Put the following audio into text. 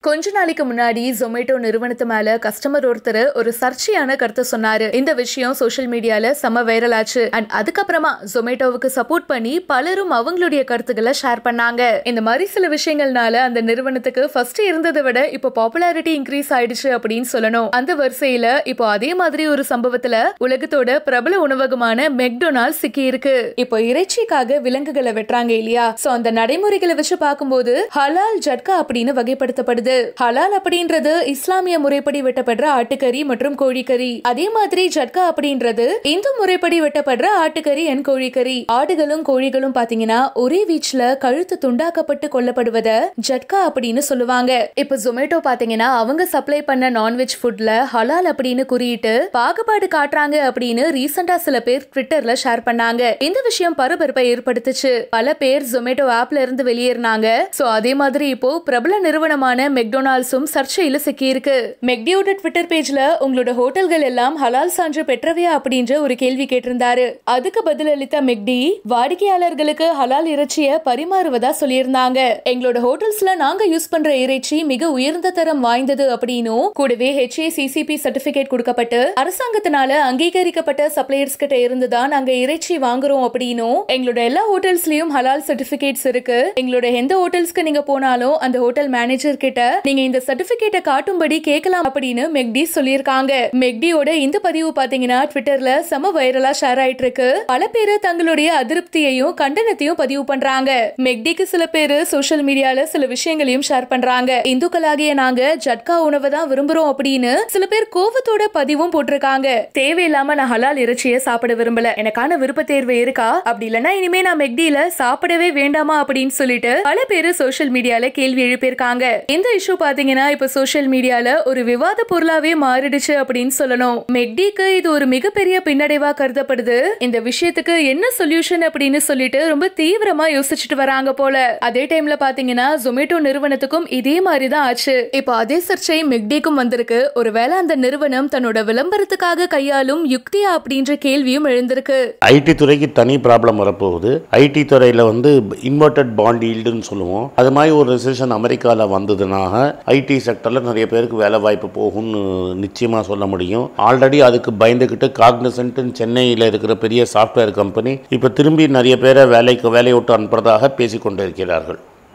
கொஞ்ச நாளைக்கு முன்னாடி ஜொமேட்டோ நிறுவனத்து மேல கஸ்டமர் ஒருத்தர் ஒரு சர்ச்சையான கருத்தை சொன்னாரு இந்த விஷயம் சோஷியல் மீடியால செம வைரல் ஆச்சு அண்ட் அதுக்கப்புறமா ஜொமேட்டோவுக்கு சப்போர்ட் பண்ணி பலரும் அவங்களுடைய கருத்துக்களை ஷேர் பண்ணாங்க இந்த மாதிரி சில விஷயங்கள்னால அந்த நிறுவனத்துக்கு ஃபர்ஸ்ட் இருந்ததை விட இப்போ பாப்புலாரிட்டி இன்க்ரீஸ் ஆயிடுச்சு அப்படின்னு சொல்லணும் அந்த வரிசையில இப்போ அதே மாதிரி ஒரு சம்பவத்துல உலகத்தோட பிரபல உணவகமான மெக்டொனால்ட் சிக்கி இருக்கு இப்போ இறைச்சிக்காக விலங்குகளை வெட்டுறாங்க இல்லையா சோ அந்த நடைமுறைகளை வச்சு பார்க்கும்போது ஹலால் ஜட்கா அப்படின்னு வகைப்படுத்தப்படுது ஹலால் அப்படின்றது இஸ்லாமிய முறைப்படி வெட்டப்படுற ஆட்டுக்கறி மற்றும் கோழிக்கறி அதே மாதிரி ஜட்கா அப்படின்றது இந்து முறைப்படி வெட்டப்படுற ஆட்டுக்கறி அண்ட் கோழிக்கறி ஆடுகளும் கோழிகளும் பாத்தீங்கன்னா ஒரே வீச்சுல கழுத்து துண்டாக்கப்பட்டு கொல்லப்படுவத ஜட்கா அப்படின்னு சொல்லுவாங்க இப்ப ஜொமேட்டோ பாத்தீங்கன்னா அவங்க சப்ளை பண்ண நான்வெஜ் ஃபுட்ல ஹலால் அப்படின்னு குறியிட்டு பாகுபாடு காட்டுறாங்க அப்படின்னு ரீசெண்டா சில பேர் ட்விட்டர்ல ஷேர் பண்ணாங்க இந்த விஷயம் பரபரப்பை ஏற்படுத்துச்சு பல பேர் ஜொமேட்டோ ஆப்ல இருந்து வெளியேறினாங்க சோ அதே மாதிரி இப்போ பிரபல நிறுவனமான மெக்டொனால்ட்ஸும் சர்ச்சையில சிக்கியிருக்கு மெக்டியோட ட்விட்டர் பேஜ்ல உங்களோட ஹோட்டல்கள் எல்லாம் ஹலால் சான்று பெற்றவையா அப்படின்ற ஒரு கேள்வி கேட்டிருந்தாரு அதுக்கு பதிலளித்த மெக்டி வாடிக்கையாளர்களுக்கு ஹலால் இறைச்சிய பரிமாறுவதா சொல்லியிருந்தாங்க எங்களோட ஹோட்டல்ஸ்ல நாங்க யூஸ் பண்ற இறைச்சி மிக உயர்ந்த தரம் வாய்ந்தது அப்படின்னும் கூடவே ஹெச்ஏசிசிபி சர்டிபிகேட் கொடுக்கப்பட்டு அரசாங்கத்தினால அங்கீகரிக்கப்பட்ட சப்ளையர்ஸ் கிட்ட இருந்து தான் நாங்க இறைச்சி வாங்குறோம் அப்படின்னும் எங்களோட எல்லா ஹோட்டல்ஸ்லயும் ஹலால் சர்டிபிகேட்ஸ் இருக்கு எங்களோட எந்த ஹோட்டல்ஸ்க்கு நீங்க போனாலும் அந்த ஹோட்டல் மேனேஜர் கிட்ட நீங்க இந்த சர்டிபிகேட்டை காட்டும்படி கேட்கலாம் அப்படின்னு மெக்டி சொல்லியிருக்காங்க மெக்டியோட இந்த பதிவு பாத்தீங்கன்னா ட்விட்டர்ல செம வைரலா ஷேர் ஆயிட்டு இருக்கு பல பேரு தங்களுடைய அதிருப்தியையும் கண்டனத்தையும் பதிவு பண்றாங்க மெக்டிக்கு சில பேரு சோஷியல் மீடியால சில விஷயங்களையும் ஷேர் பண்றாங்க இந்துக்களாகிய நாங்க ஜட்கா உணவை தான் விரும்புறோம் அப்படின்னு சில பேர் கோவத்தோட பதிவும் போட்டிருக்காங்க தேவையில்லாம நான் ஹலால் இறைச்சியை சாப்பிட விரும்பல எனக்கான விருப்ப தேர்வு இருக்கா அப்படி இல்லைன்னா இனிமே நான் மெக்டியில சாப்பிடவே வேண்டாமா அப்படின்னு சொல்லிட்டு பல பேரு சோஷியல் மீடியால கேள்வி எழுப்பியிருக்காங்க இந்த இஷ்யூ பாத்தீங்கன்னா இப்ப சோஷியல் மீடியால ஒரு விவாத பொருளாவே மாறிடுச்சு அப்படின்னு சொல்லணும் மெக்டிக்கு இது ஒரு மிகப்பெரிய பின்னடைவா கருதப்படுது இந்த விஷயத்துக்கு என்ன சொல்யூஷன் அப்படின்னு சொல்லிட்டு ரொம்ப தீவிரமா யோசிச்சுட்டு வராங்க போல அதே டைம்ல பாத்தீங்கன்னா ஜொமேட்டோ நிறுவனத்துக்கும் இதே மாதிரி தான் ஆச்சு இப்போ அதே சர்ச்சை மெக்டிக்கும் வந்திருக்கு ஒருவேளை அந்த நிறுவனம் தன்னோட விளம்பரத்துக்காக கையாளும் யுக்தியா அப்படின்ற கேள்வியும் எழுந்திருக்கு ஐடி துறைக்கு தனி ப்ராப்ளம் வரப்போகுது ஐடி துறையில் வந்து இன்வெர்டட் பாண்ட் ஈல்டுன்னு சொல்லுவோம் அது மாதிரி ஒரு ரெசிஷன் அமெரிக்காவில் வந்ததுனாக ஐடி செக்டரில் நிறைய பேருக்கு வேலை வாய்ப்பு போகும்னு நிச்சயமாக சொல்ல முடியும் ஆல்ரெடி அதுக்கு பயந்துக்கிட்டு காக்னிசன்ட்னு சென்னையில் இருக்கிற பெரிய சாஃப்ட்வேர் கம்பெனி இப்போ திரும்பி நிறைய பேரை வேலைக்கு வேலையை விட்டு அனுப்புறதாக பேசிக்கொண்டு இருக்கிறார்கள்